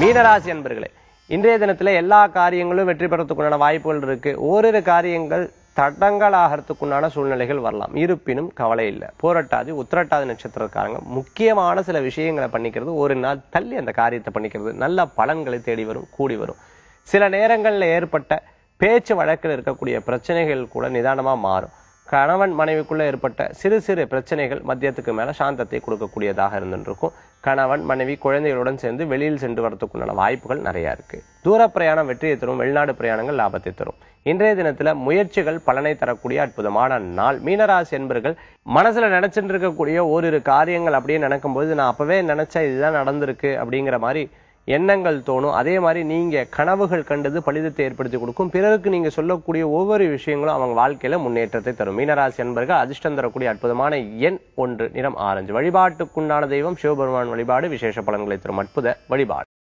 மீனராசி அன்பர்களே இன்றைய தினத்துல எல்லா காரியங்களும் வெற்றி பெறத்துக்குண்டான வாய்ப்புகள் இருக்கு ஓரிரு காரியங்கள் தடங்கலாகிறதுக்குண்டான சூழ்நிலைகள் வரலாம் இருப்பினும் கவலை இல்லை போராட்டாதி உத்திரட்டாதி நட்சத்திரக்காரங்க முக்கியமான சில விஷயங்களை பண்ணிக்கிறது ஒரு நாள் தள்ளி அந்த காரியத்தை பண்ணிக்கிறது நல்ல பலன்களை தேடி வரும் கூடி வரும் சில நேரங்கள்ல ஏற்பட்ட பேச்சு வழக்கில் இருக்கக்கூடிய பிரச்சனைகள் கூட நிதானமா மாறும் கணவன் மனைவிக்குள்ள ஏற்பட்ட சிறு சிறு பிரச்சனைகள் மத்தியத்துக்கு மேல சாந்தத்தை கொடுக்கக்கூடியதாக இருந்துருக்கும் கணவன் மனைவி குழந்தைகளுடன் சேர்ந்து வெளியில் சென்று வரதுக்குண்டான வாய்ப்புகள் நிறைய இருக்கு தூர பிரயாணம் வெற்றியை தரும் வெளிநாடு பிரயாணங்கள் லாபத்தை தரும் இன்றைய தினத்துல முயற்சிகள் பலனை தரக்கூடிய அற்புதமான நாள் மீனராசி என்பர்கள் மனசுல நினைச்சிட்டு இருக்கக்கூடிய ஓரிரு காரியங்கள் அப்படியே நினைக்கும்போது நான் அப்பவே நினைச்சேன் இதுதான் நடந்திருக்கு அப்படிங்கிற மாதிரி எண்ணங்கள் தோணும் அதே மாதிரி நீங்க கனவுகள் கண்டது பலிதத்தை ஏற்படுத்தி கொடுக்கும் பிறருக்கு நீங்க சொல்லக்கூடிய ஒவ்வொரு விஷயங்களும் அவங்க வாழ்க்கையில முன்னேற்றத்தை தரும் மீனராசி என்பர்கள் அதிர்ஷ்டம் தரக்கூடிய அற்புதமான எண் ஒன்று நிறம் ஆரஞ்சு வழிபாட்டுக்குண்டான தெய்வம் சிவபெருமான் வழிபாடு விசேஷ பலன்களை தரும் அற்புத வழிபாடு